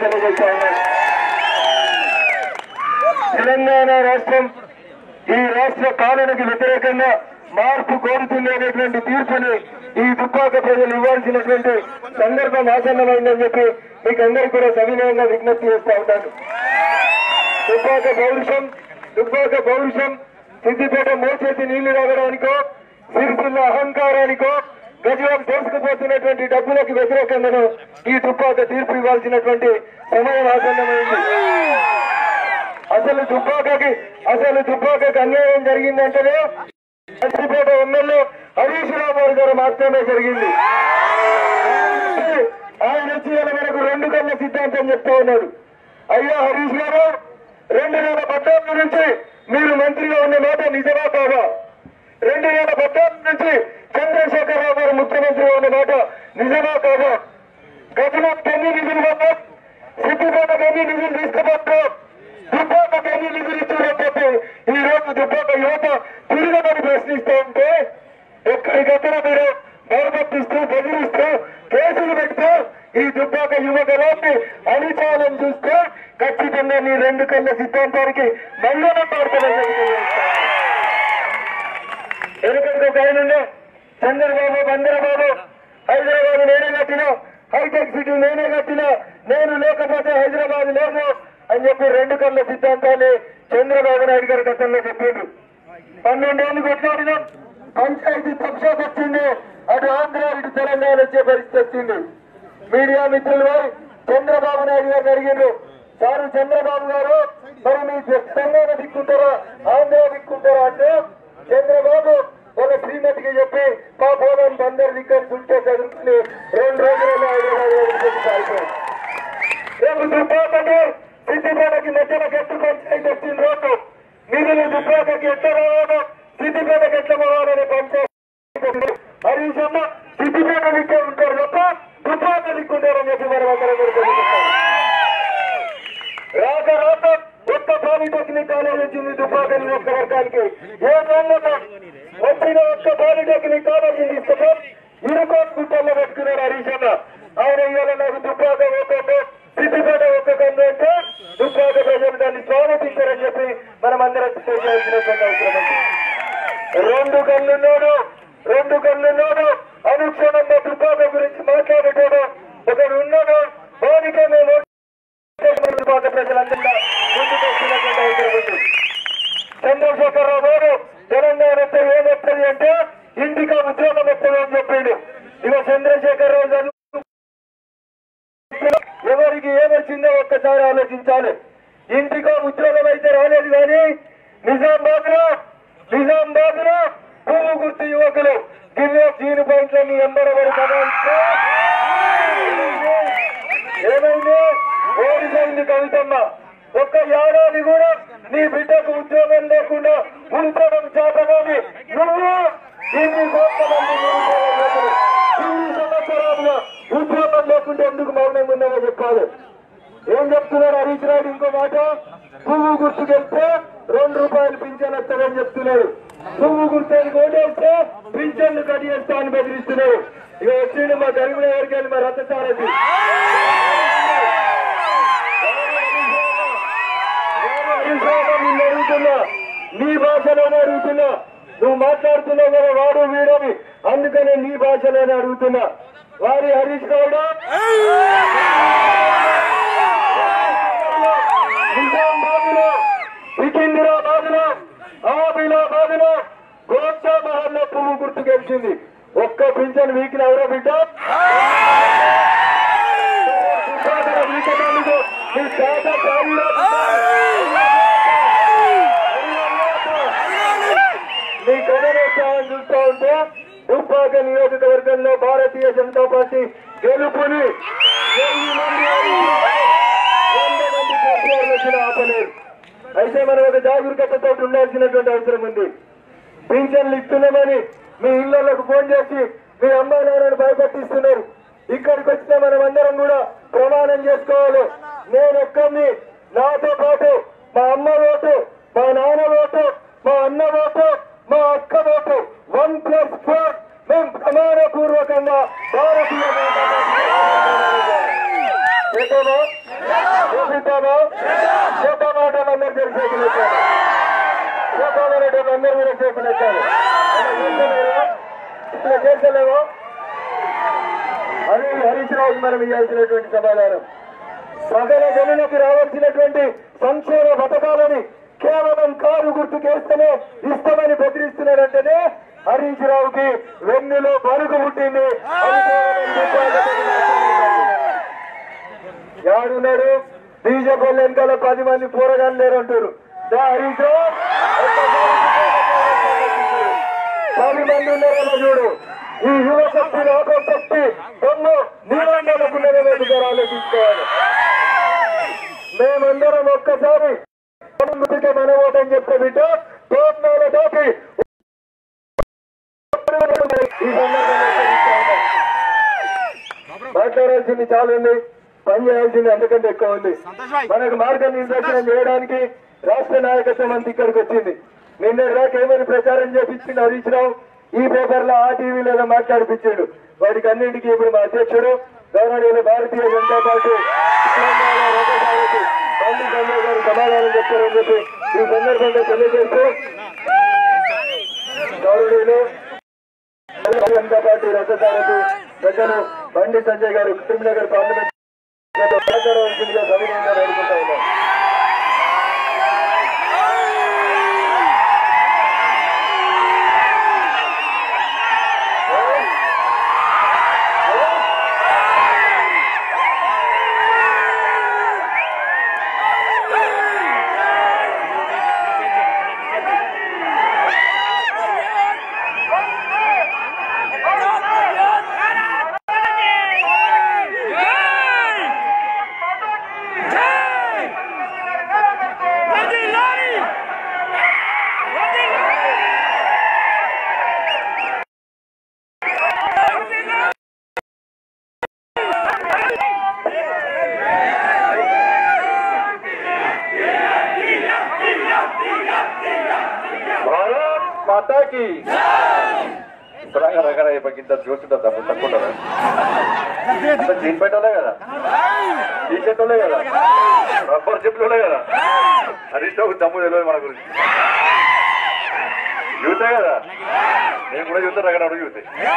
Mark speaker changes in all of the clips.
Speaker 1: తెలియజేస్తా ఉన్నాను తెలంగాణ రాష్ట్రం ఈ రాష్ట్ర పాలనకు వ్యతిరేకంగా మార్పు కోరుతుంది అనేటువంటి తీర్పుని ఈ దుబ్బాక ప్రజలు ఇవ్వాల్సినటువంటి సందర్భం ఆసన్నమైందని చెప్పి మీకు అందరికీ కూడా సవినయంగా విజ్ఞప్తి చేస్తా ఉంటాను దుబ్బాక పౌరుషం దుబ్బాక పౌరుషం సిద్దిపేట మోచేతి నీళ్లు తాగడానికో సిరిసిల్ల అహంకారానికో గజం దోసుకుపోతున్నటువంటి డబ్బులకు వ్యతిరేకంగాను ఈ దుబ్బాక తీర్పు ఇవ్వాల్సినటువంటి సమయం ఆసన్నమైంది అసలు దుబ్బాకకి అసలు దుబ్బాకకి అన్యాయం జరిగిందంటేనే సిద్దిపేట ఎమ్మెల్యే హరీష్ రావు గారి గారు మాత్రమే జరిగింది ఆయన వచ్చి ఇలా మనకు రెండు కళ్ళ సిద్ధాంతం చెప్తా ఉన్నాడు అయ్యా హరీష్ గారు రెండు వేల పద్నాలుగు నుంచి మీరు మంత్రిగా ఉన్న మాట నిజమా కాదా రెండు వేల పద్నాలుగు నుంచి చంద్రశేఖరరావు గారు ముఖ్యమంత్రిగా ఉన్న మాట నిజమా కాదా గతంలో ఎన్ని నిధులు పడ్డాం సిద్దిపేటకు ఎన్ని నిధులు తీసుకుపోతాం దుబ్బాకకు ఎన్ని నిధులు ఇచ్చారని చెప్పి ఈ రోజు దుబ్బాక యువత తిరగమని ప్రశ్నిస్తూ ఉంటే ఎక్కడికక్కడ మీరు భయపట్టిస్తూ బెదిరిస్తూ కేసులు పెడుతూ ఈ దుబ్బాక యువకులని అణిచాలని చూస్తే ఖచ్చితంగా నీ రెండు కళ్ళ సిద్ధాంతానికి మల్లన పాడుతుందని ఎందుకంటే ఒక ఆయన ఉండే చంద్రబాబు చంద్రబాబు హైదరాబాద్ నేనే కట్టినా హైటెక్ సిటీ నేనే కట్టినా నేను లేకపోతే హైదరాబాద్ లేదు అని చెప్పి రెండు కళ్ళ సిద్ధాంతాన్ని చంద్రబాబు నాయుడు గారు గతంలో చెప్పిండ్రు పన్నెండేళ్ళు కొట్లాడినాం పంచాయతీ పక్షాకు వచ్చింది అటు ఆంధ్ర ఇటు తెలంగాణ వచ్చే పరిస్థితి వచ్చింది మీడియా మిత్రులు వారు చంద్రబాబు నాయుడు గారిని అడిగిండ్రు సారు చంద్రబాబు గారు మరి మీ తెలంగాణ దిక్కుంటారా ఆంధ్ర దిక్కుంటారా అంటే చంద్రబాబు ఒక శ్రీమతికి చెప్పి మా పోదాం బందర్ దిక్కని చుట్టే చదువుకుని రెండు రోజులలో హైదరాబాద్ వదిలిపెట్టి పారిపోయాడు. రేపు దుబ్బాకకి సిద్దిపేటకి మధ్యన గట్టు పంచాయతీ వచ్చింది రోడ్డు నిధులు దుబ్బాకకి ఎట్లా రావాలో సిద్దిపేటకి ఎట్లా పోవాలనే పంచాయతీ హరీష్ అన్న సిద్దిపేట దిక్కే ఉంటారు తప్ప దుబ్బాక దిక్కుంటారని చెప్పి మనం అందరం కూడా తెలుసుకుంటాం రాక రాక కొత్త పాలిటెక్నిక్ కాలేజ్ వచ్చింది దుబ్బాక నియోజకవర్గానికి ఏ సంఘటన వచ్చిన ఒక్క పాలిటెక్నిక్ కాలేజీ తీసుకుని ఇరుకోట్ గుట్టల్లో పెట్టుకున్నాడు హరీష్ అన్న ఆయన ఇవాళ నాకు దుబ్బాక ఒక్కొక్క సిద్దిపేట ఒక్కొక్క అంటే దుబ్బాక ప్రజలు దాన్ని స్వాగతించారని చెప్పి మనం అందరం చేయాల్సినటువంటి అవసరం ఉంది రెండు కళ్ళున్నాడు రెండు కళ్ళున్నాడు అనుక్షణంగా దుబ్బాక గురించి మాట్లాడేటోడు ఒకడు ఉన్నాడు దానికే మేము దుబ్బాక ప్రజలందరినీ ముందుకు వచ్చినటువంటి అవసరం ఉంది చంద్రశేఖరరావు గారు తెలంగాణ వస్తే ఏమొస్తుంది అంటే ఇంటికి ఉద్యోగం వస్తుంది అని చెప్పిండు ఇక చంద్రశేఖరరావు గారు ఎవరికి ఏమొచ్చిందో ఒక్కసారి ఆలోచించాలి ఇంటికో ఉద్యోగం అయితే రాలేదు కానీ నిజామాబాద్ లో నిజామాబాద్ లో పువ్వు గుర్తు యువకులు గిన్నె జీను పాయింట్లని ఎంబరవరి సమాంతో ఏమైంది ఓడిపోయింది కవితమ్మ ఒక్క ఏడాది కూడా నీ బిడ్డకు ఉద్యోగం లేకుండా ఉంచడం చేతగాని నువ్వు ఇన్ని కోట్ల మంది నిరుద్యోగ యువకులు ఇన్ని సంవత్సరాలుగా ఉద్యోగం లేకుండా ఎందుకు మౌనంగా ఉన్నావో చెప్పాలి ఏం చెప్తున్నారు హరీష్ రాయుడు ఇంకో మాట పువ్వు గుర్తుకెళ్తే రెండు రూపాయలు పింఛన్ వస్తారని చెప్తున్నారు పువ్వు గుర్తని ఓటేస్తే పింఛన్లు కట్ చేస్తా అని బెదిరిస్తున్నారు ఇక వచ్చిండు మా గరిమిన ఎవరికి వెళ్ళి మా రథసారథి నిన్ను అడుగుతున్నా నీ భాషలోనే అడుగుతున్నా నువ్వు మాట్లాడుతున్నావు కదా వాడు వీడని అందుకనే నీ భాషలోనే అడుగుతున్నా వారి హరీష్ గౌడ నిజామాబాద్లో సికింద్రాబాద్లో ఆదిలాబాద్లో గోచా మహల్లో పువ్వు గుర్తు గెలిచింది ఒక్క పింఛన్ వీకిన ఎవరో బిడ్డ సుఖాదర వీకటానికి మీ చేత కాళ్ళు మీ కథనోత్సవాన్ని చూస్తూ ఉంటే దుబ్బాక నియోజకవర్గంలో భారతీయ జనతా పార్టీ గెలుపుని వెయ్యి మంది వంద మంది కేసీఆర్ వచ్చిన ఆపలేరు అయితే మనం ఒక జాగరూకతతో ఉండాల్సినటువంటి అవసరం ఉంది పింఛన్లు ఇస్తున్నామని మీ ఇళ్లకు ఫోన్ చేసి మీ అమ్మా నాన్నను భయపట్టిస్తున్నారు ఇక్కడికి వచ్చిన మనం అందరం కూడా ప్రమాణం చేసుకోవాలి నేను ఒక్కరిని నాతో పాటు మా అమ్మ ఓటు మా నాన్న ఓటు మా అన్న ఓటు మా అక్క ఓటు వన్ ప్లస్ ఫోర్ మేము ప్రమాణ పూర్వకంగా భారతీయ జనతా పార్టీ ఏకేనా? చేపిద్దామా చేద్దామా అంటే అందరు తెలిసి చేతులు ఎత్తారు చేద్దామనేటి అందరూ కూడా చేతులు ఎత్తారు అలా చేస్తలేరా? ఇట్లా చేస్తలేమో అది హరీష్ రావుకి మనం ఇవ్వాల్సినటువంటి సమాధానం సకల జనులకు రావాల్సినటువంటి సంక్షేమ పథకాలని కేవలం కారు గుర్తుకేస్తేనే ఇష్టమని బెదిరిస్తున్నారంటేనే హరీష్ రావుకి వెన్నులో బరుగు పుట్టింది అది కేవలం చెప్పాలి. యాడున్నాడు బీజేపీ వెనకాల పది మంది పోరగాళ్ళు లేరంటారు దా హరీష్ రావు, పది మంది ఉన్నారో చూడు ఈ యువ శక్తి లోక శక్తి దొంగ నీలందరకున్నదే వేదికగా ఆలోచించుకోవాలి మేమందరం ఒక్కసారి ముందుకే మన ఓటని చెప్పే బిడ్డ తోటలో తోటి ఈ సందర్భంగా హెచ్చరిస్తా ఉన్నాం. మాట్లాడాల్సింది చాలా ఉంది పని చేయాల్సింది అంతకంటే ఎక్కువ ఉంది మనకు మార్గనిర్దేశనం చేయడానికి రాష్ట్ర నాయకత్వం అంతా ఇక్కడికి వచ్చింది నిన్న దాకా ఏమని ప్రచారం చేపించింది హరీష్ రావు ఈ పేపర్ లో ఆ టీవీలో మాట్లాడిపించాడు వాటికి అన్నింటికి ఇప్పుడు మా అధ్యక్షుడు గవర్నర్ భారతీయ జనతా పార్టీ తెలంగాణ రాష్ట్ర సారథి బండి సంజయ్ గారు సమాధానం చెప్తారని చెప్పి ఈ సందర్భంగా తెలియజేస్తూ గౌరవీయులు భారతీయ జనతా పార్టీ రథ సారథి ప్రజలు బండి సంజయ్ గారు కరీంనగర్ పార్లమెంట్ సహకరించిందిగా సవినయంగా వేడుకుంటా ఉన్నారు భారత్ మాతాకి రంగ రంగ ఇంత చూస్తుంటా తప్పు తక్కువ జీన్ పెట్టలే కదా టీ షర్ట్ వాళ్ళే కదా రబ్బర్ చెప్పులే కదా హరీష్ రావు తమ్ము తెలియదు మన గురించి యూతే కదా నేను కూడా యూతే రగడ యూతే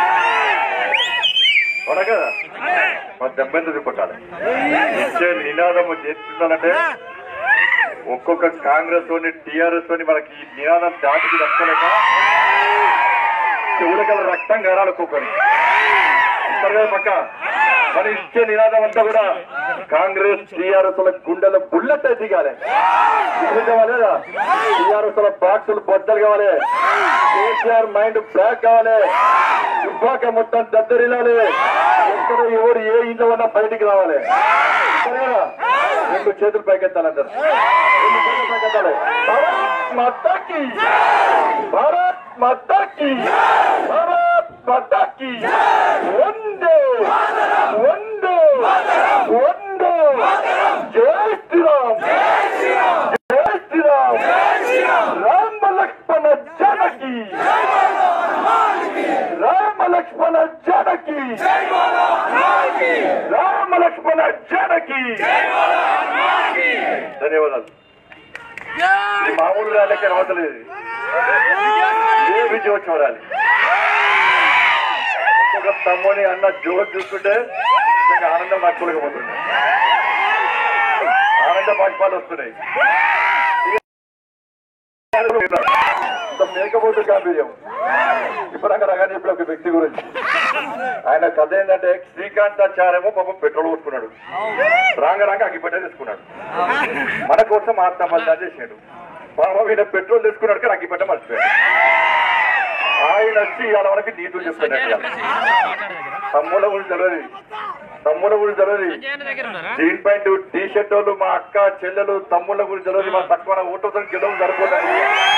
Speaker 1: అవునా కదా మన దెబ్బెందుకు కొట్టాలి ఇచ్చే నినాదము చేస్తున్నానంటే ఒక్కొక్క కాంగ్రెస్ తోని టిఆర్ఎస్ తోని మనకి ఈ నినాదం దాటికి దక్కలేక చెవులకల రక్తం గారాలు ఒక్కొక్కరు ఇస్తారు కదా పక్క మన ఇచ్చే నినాదం అంతా కూడా కాంగ్రెస్ టిఆర్ఎస్ గుండెల బుల్లెట్ దిగాలి కావాలేదా టిఆర్ఎస్ బాక్సులు బొద్దలు కావాలి కేసీఆర్ మైండ్ బ్లాక్ కావాలి దుబ్బాక మొత్తం దద్దరిల్లాలి ఎక్కడ ఎవరు ఏ ఇంట్లో ఉన్నా బయటికి రావాలి సరేనా? రెండు చేతులు పైకెత్తాలంటారు రెండు చేతులు పైకెత్తాలి భారత్ మాతాకి భారత్ మాతాకి భారత్ మాతాకి వందే వందే వందే జై శ్రీరామ్ జై శ్రీరామ్ రామ లక్ష్మణ జానకి రామ లక్ష్మణ జానకి రామ లక్ష్మణ జానకి ధన్యవాదాలు ఇది మామూలు రాలేక రావట్లేదు ఏ విజయం చూడాలి ఒక్కొక్క తమ్ముని అన్న జోక్ చూస్తుంటే నిజంగా ఆనందం నచ్చుకోలేకపోతుంది ఆనంద బాష్పాలు వస్తున్నాయి ఇంత మేకపోతు గాంభీర్యం ఇప్పుడు రగా చెప్పిన ఒక వ్యక్తి గురించి ఆయన కథ ఏంటంటే శ్రీకాంతాచార్యమో పాపం పెట్రోల్ కొట్టుకున్నాడు రాంగ రాంగ అగ్గిపెట్ట తీసుకున్నాడు మన కోసం ఆత్మహత్య చేసాడు పాపం ఈయన పెట్రోల్ తీసుకున్నాడు కానీ అగ్గిపెట్ట మర్చిపోయాడు ఆయన వచ్చి ఇవాళ మనకి నీతులు చెప్తున్నట్టు తమ్ముల గురించి తెలియదు తమ్ముల గురించి తెలియదు జీన్ ప్యాంటు టీ షర్ట్ వాళ్ళు మా అక్క చెల్లెలు తమ్ముళ్ళ గురించి తెలియదు మా తక్కువ ఓటుతో గెలవడం సరిపోతుంది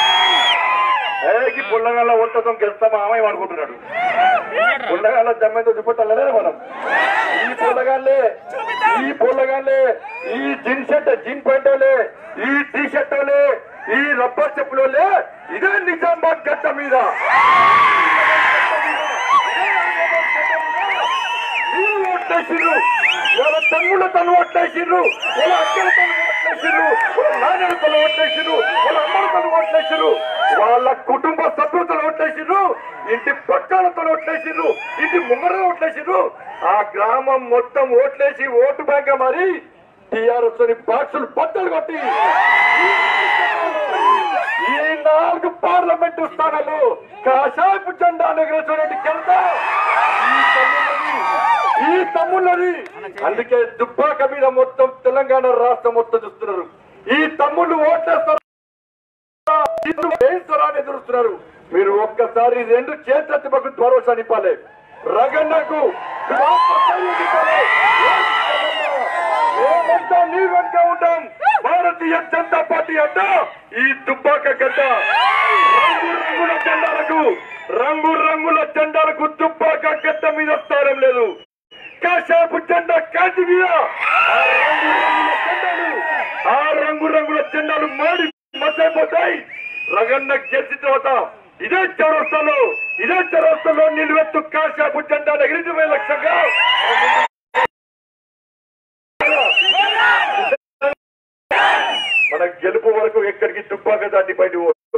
Speaker 1: ఏకి పుల్లగాళ్ళ ఓటుతో గెలుస్తామా ఆమె అనుకుంటున్నాడు పుల్లగాళ్ళ జమ్మెంతో చూపెట్టాలనే మనం ఈ పుల్లగాళ్ళే ఈ పుల్లగాళ్ళే ఈ జీన్ షర్ట్ జీన్ ప్యాంట్ వాళ్ళే ఈ టీ షర్ట్ వాళ్ళే ఈ రబ్బర్ చెప్పులోలే ఇదే నిజామాబాద్ గడ్డ మీద ఈ ఓట్లేసిరు వాళ్ళ తమ్ముళ్ళ తను ఓట్లేసిర్రు వాళ్ళ అక్కల తను ఓట్లేసిర్రు వాళ్ళ నాన్నల తను ఓట్లేసిర్రు వాళ్ళ అమ్మల తను ఓట్లేసిర్రు వాళ్ళ కుటుంబ సభ్యులతో ఓట్లేసిర్రు ఇంటి పట్టాలతో ఓట్లేసిర్రు ఇంటి ముంగర ఓట్లేసిర్రు ఆ గ్రామం మొత్తం ఓట్లేసి ఓటు బ్యాంక్ మరి టీఆర్ఎస్ అని బాక్సులు బద్దలు కొట్టి ఈ నాలుగు పార్లమెంటు స్థానాలు కాషాయపు జెండా ఎగరేసినటువంటి ఘనత ఈ తమ్ముళ్ళది. ఈ తమ్ముళ్ళది అందుకే దుబ్బాక మీద మొత్తం తెలంగాణ రాష్ట్రం మొత్తం చూస్తున్నారు ఈ తమ్ముళ్ళు ఓట్లేస్తారు ఇల్లు వేయిస్తారా అని ఎదురుస్తున్నారు మీరు ఒక్కసారి రెండు చేతులెత్తి మాకు భరోసా నింపాలి రగన్నకు ధైర్యం నింపాలి. మేమంతా నీ వెనుక ఉంటాం భారతీయ జనతా పార్టీ అడ్డ ఈ దుబ్బాక గడ్డ రంగు రంగుల జెండాలకు రంగు రంగుల జెండాలకు దుబ్బాక గడ్డ మీద స్థానం లేదు కాశాపు జెండా కాంతి మీద ఆ రంగు రంగుల జెండాలు ఆ రంగు రంగుల జెండాలు మాడి మసైపోతాయి రగన్న గెలిచిన తర్వాత ఇదే చౌరస్తాలో ఇదే చౌరస్తాలో నిలువెత్తు కాశాపు జెండా ఎగిరించే లక్ష్యంగా మన గెలుపు వరకు ఎక్కడికి దుబ్బాక దాటి బయట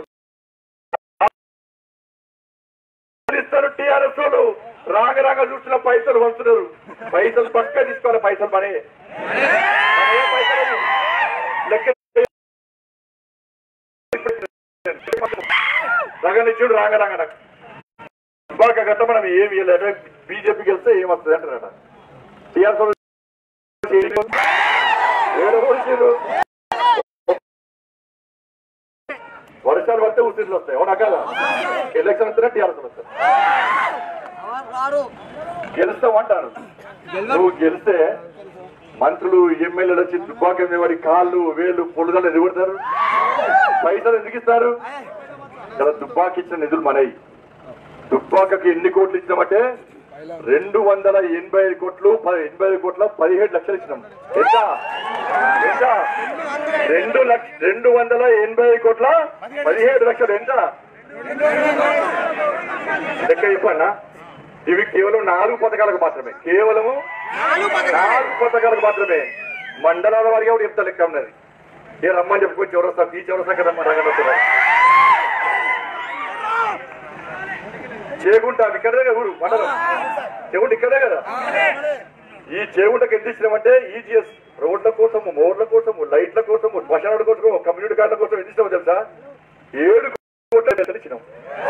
Speaker 1: ఇస్తారు టీఆర్ఎస్ వాళ్ళు రాగ రాగ చూసిన పైసలు వస్తున్నారు పైసలు పక్క తీసుకోవాలి పైసలు మనే మన ఏ పైసలు అవి? లెక్క రగనిచ్చుడు రాగ రాగ నాకు దుబ్బాక గట్ట మనం ఏమి ఇవ్వలేదు బీజేపీ గెలిస్తే ఏమొస్తుంది అంటారట టీఆర్ఎస్ వాళ్ళు ఏడు ఓడిచారు వర్షాలు పడితే ఉసిరిలు వస్తాయి అవునా కదా ఎలక్షన్ వస్తేనే టీఆర్ఎస్ వస్తాయి గెలుస్తావు అంటారు నువ్వు గెలిస్తే మంత్రులు ఎమ్మెల్యేలు వచ్చి దుబ్బాక మీద వాడి కాళ్ళు వేలు పొలుదలు ఎందుకు కొడతారు పైసలు ఎందుకు ఇస్తారు కదా దుబ్బాకి ఇచ్చిన నిధులు మనవి దుబ్బాకకి ఎన్ని కోట్లు ఇచ్చినామంటే రెండు వందల ఎనభై ఐదు కోట్లు ప- ఎనభై ఐదు కోట్ల పదిహేడు లక్షలు ఇచ్చినాం ఎంత ఎంత రెండు లక్ష రెండు వందల ఎనభై ఐదు కోట్ల పదిహేడు లక్షలు ఎంత లెక్క చెప్పన్నా ఇవి కేవలం నాలుగు పథకాలకు మాత్రమే కేవలము నాలుగు పథకాలకు మాత్రమే మండలాల వారిగా కూడా చెప్తా లెక్క ఉన్నది ఏ రమ్మని చెప్పుకొని చౌరస్తా ఈ చౌరస్తాకి రమ్మని రగండి చేగుంట ఇక్కడే కదా ఊరు మండలం చేగుంట ఇక్కడే కదా ఈ చేగుంటకి ఎంత ఇచ్చినామంటే ఈజీఎస్ రోడ్ల కోసము మోర్ల కోసము లైట్ల కోసము శ్మశానాల కోసము కమ్యూనిటీ కార్డుల కోసం ఎంత ఇచ్చినామో తెలుసా ఏడు కోట్ల పైసలు ఇచ్చినాం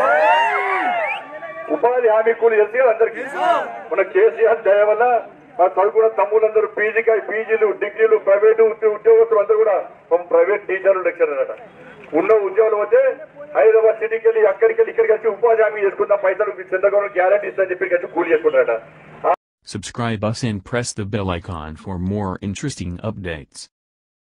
Speaker 1: ఉపాధి హామీ కూలి తెలిసి కదా అందరికి మన కేసీఆర్ దయ వల్ల మా చదువుకున్న తమ్ముళ్ళందరూ పీజీ పీజీలు డిగ్రీలు ప్రైవేటు ఉద్యో- ఉద్యోగస్తులు అందరూ కూడా పాపం ప్రైవేట్ టీచర్లు లెక్చరర్ అట ఉన్న ఉద్యోగాలు పోతే హైదరాబాద్ సిటీకి వెళ్ళి అక్కడికి వెళ్ళి ఇక్కడికి వచ్చి ఉపాధి హామీ చేసుకున్న పైసలు చంద్రబాబు గ్యారంటీ ఇస్తారని చెప్పి వచ్చి కూలి చేసుకుంటారట
Speaker 2: Subscribe us and press the bell icon for more interesting updates.